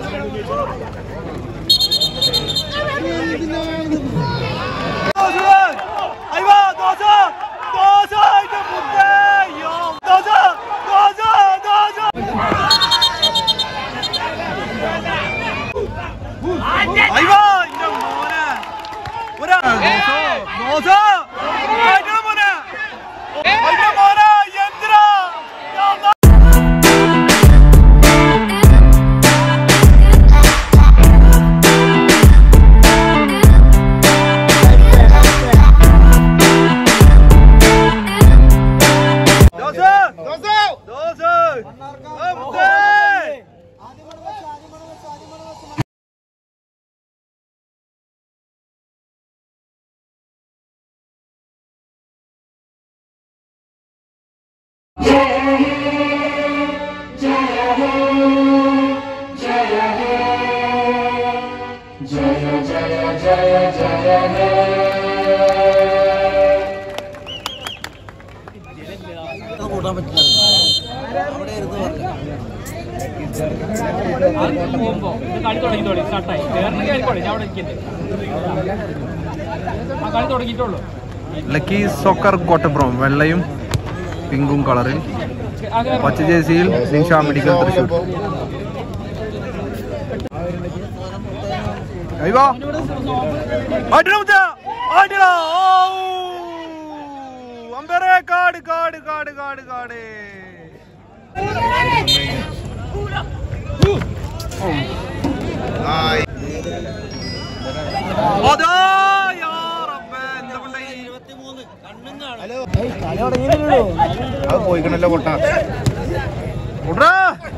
കൂട്ടാൻ പറ്റില്ല അവിടെ ഇരുന്ന് പറഞ്ഞു പോകുമ്പോ ഇത് കളി തുടങ്ങിയിട്ടുള്ളൂ സ്റ്റാർട്ടായി കേരളം കയറിക്കോളി ഞാൻ അവിടെ ഇരിക്കുന്നത് ആ കളി തുടങ്ങിയിട്ടുള്ളൂ ലക്കി സോക്കർ കോട്ടപ്പുറം വെള്ളയും പിങ്കും കളറിൽ ആ കേറി. പച്ച ജേഴ്സിയിൽ നിഷ മെഡിക്കൽ തൃശൂർ അയ്യോ അമ്പരെ കാട് കാട് കാട് കാട് കാട് അതാ യാ റബ്ബേ എന്താ കൊണ്ടായി അത് പോയിക്കണല്ലോ കൊട്ട കൊട്ടാ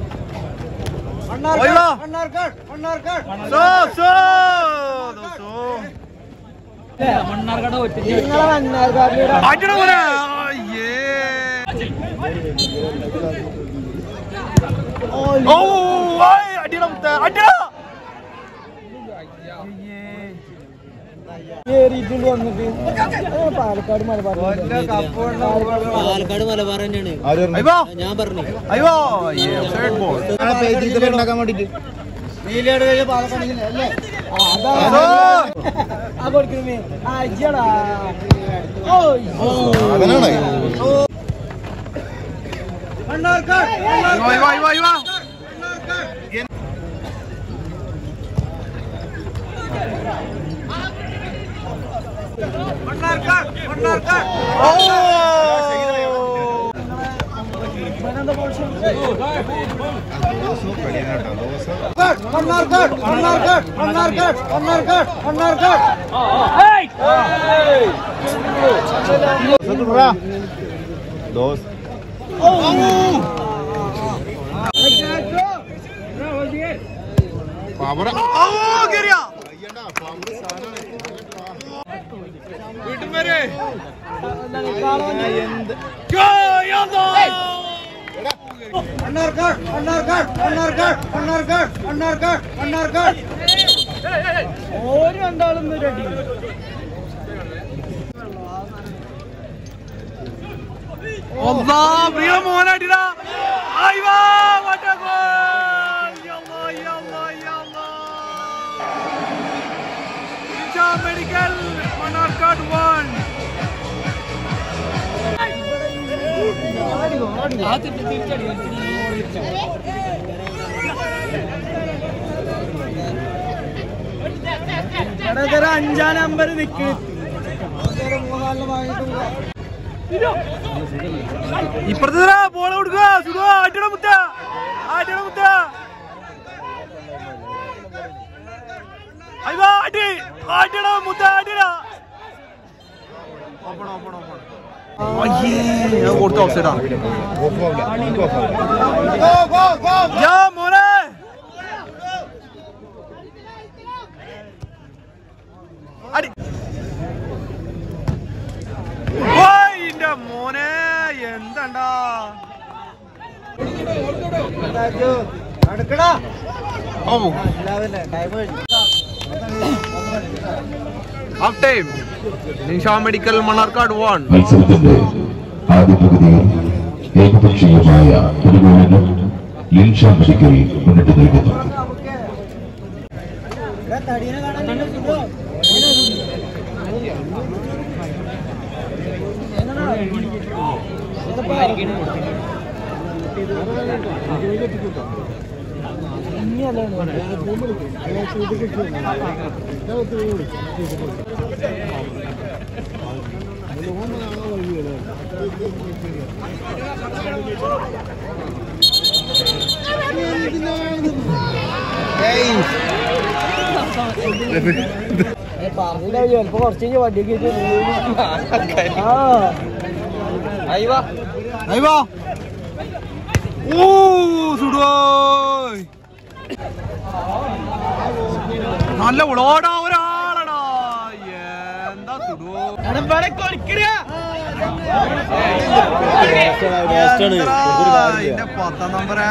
ഓയ്വാ സോ സോ സോ മണ്ണാർക്കാട് ഒറ്റ അടിട മോനെ അയ്യേ ഓ ആയ് അടിട മുത്ത അടിട പാലക്കാട് മലബാർ തന്നെയാണ് അയ്യോ ഞാൻ പറഞ്ഞു അയ്യോ സൈഡ് ബോൾ ഉണ്ടാക്കാൻ വേണ്ടിട്ട് അയ്യോ അയ്യോ അയ്യോ ഓ ഓ കേറിയ വീട്ടും വരെ Allah, പ്രിയ മോനടിടാ അയ്യോ what a goal യല്ലാ യല്ലാ യല്ലാ ഇൻഷ മെഡിക്കൽ മണ്ണാർക്കാട് 1 ആ തിരിച്ച് തിരിച്ചടി അഞ്ചാം നമ്പർ നിക്ക് ഇപ്പുറത്തെ ബോൾ കൊടുക്കുക സുഖം അടിട മുത്ത അടിട മുത്ത അയ്യോ അടി അടിട മുത്ത അടിട ഓപ്പൺ ഓപ്പൺ ഓപ്പൺ അയ്യേ ഞാൻ കൊടുത്ത ഓഫ്സൈഡാ യാ മോനെ അടി ഓയ് ഇന്റെ മോനെ എന്തണ്ടാ ഓ half time Nisha medical Mannarkkad one മത്സരത്തിന്റെ ആദ്യ പകുതിയിൽ ഏകപക്ഷീയമായ ഒരു ഗോളിന് ലിൻഷ മെഡിക്കൽ മുന്നിട്ട് നിൽക്കുന്നു ചിലപ്പോ കുറച്ച് കഴിഞ്ഞ് വണ്ടിയൊക്കെ അയ്വാ ഓ സുഡോയ് നല്ല ഉളോടാ ഒരാളടാ എന്താ സുഡോ എന്റെ പത്താം നമ്പറേ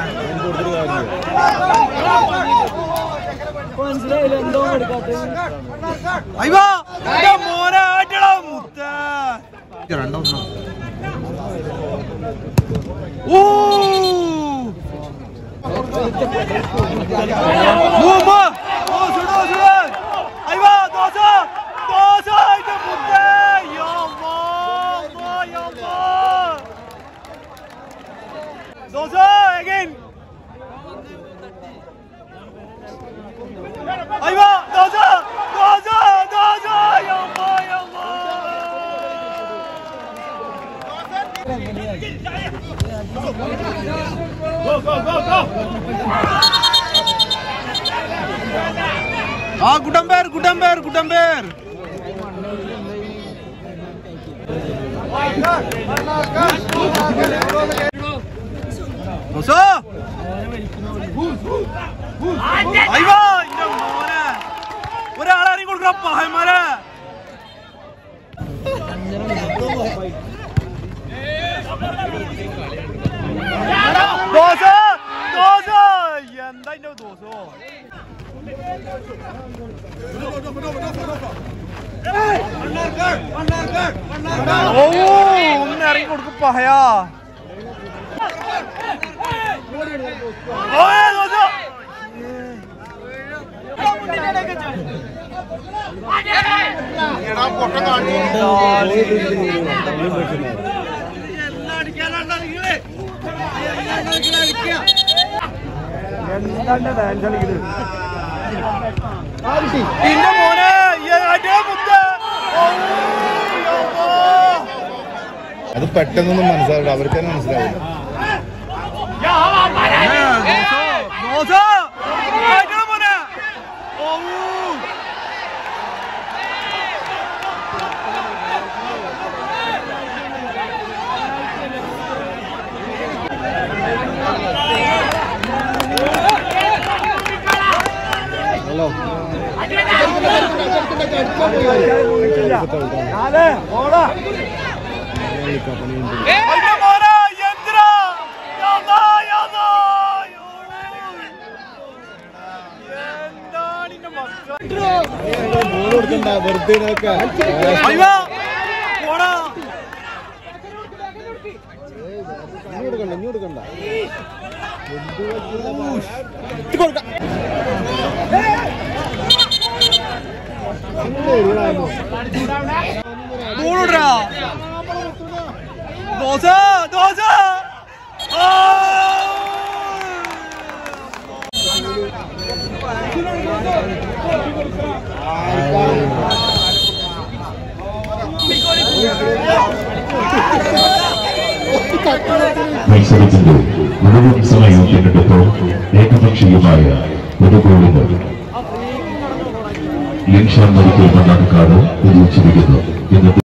മനസ്സിലായില്ല എന്തോ എടുക്കാത്ത അയ്യോ എന്റെ മോനെ ആറ്റടാ മുത്ത രണ്ടൊന്നാ ഓ മൂമ്മ ഓ സുഡോ സുഡോ അയ്യോ ദോശ ദോശ എന്റെ മുത്ത യമ്മ യമ്മ ദോശ again അയ്യോ ദോശ ദോശ ദോശ യമ്മ യമ്മ ആ കുട്ടമ്പേർ കുട്ടമ്പേർ കുട്ടമ്പേർ ദോശ അയ്യോ ഇന്റെ മോനെ ഒരാളാരെയും കൊടുക്കണം പഹന്മാരെ ദോശ ദോശ എന്താ ഇന്റെ ദോശോ ഓ ഒന്ന് ഇറങ്ങി കൊടുക്കും പഹയാ ഓയ് ദോശ ഇന്റെ മോനെ ഈ അടിയ മുത്ത ഓ, യമ്മോ. അത് പെട്ടെന്നൊന്നും മനസ്സിലാവില്ല അവർക്ക് തന്നെ മനസ്സിലാവില്ല ഏ, ദോശ ദോശ അടിയ മോനെ ഓ അയ്യോ മോനെ എന്തിനാ യമ്മ, യമ്മ, എന്താണ് ഇന്റെ മക്കൾ കൊടുക്കണ്ട വെറുതെ അയ്യോ പോടാ കൊടുക്കണ്ട ഇനി കൊടുക്കണ്ട മൂടാ ദോശ ദോശ ആ! മത്സരത്തിന്റെ മുഴുവൻ സമയവും പിന്നിട്ടപ്പോൾ ഏകപക്ഷീയമായ ഒരു ഗോളിന് ലിൻഷാൻ മരിക്കൽ മണ്ണാർക്കാട് വിജയിച്ചിരിക്കുന്നു ഇന്നത്തെ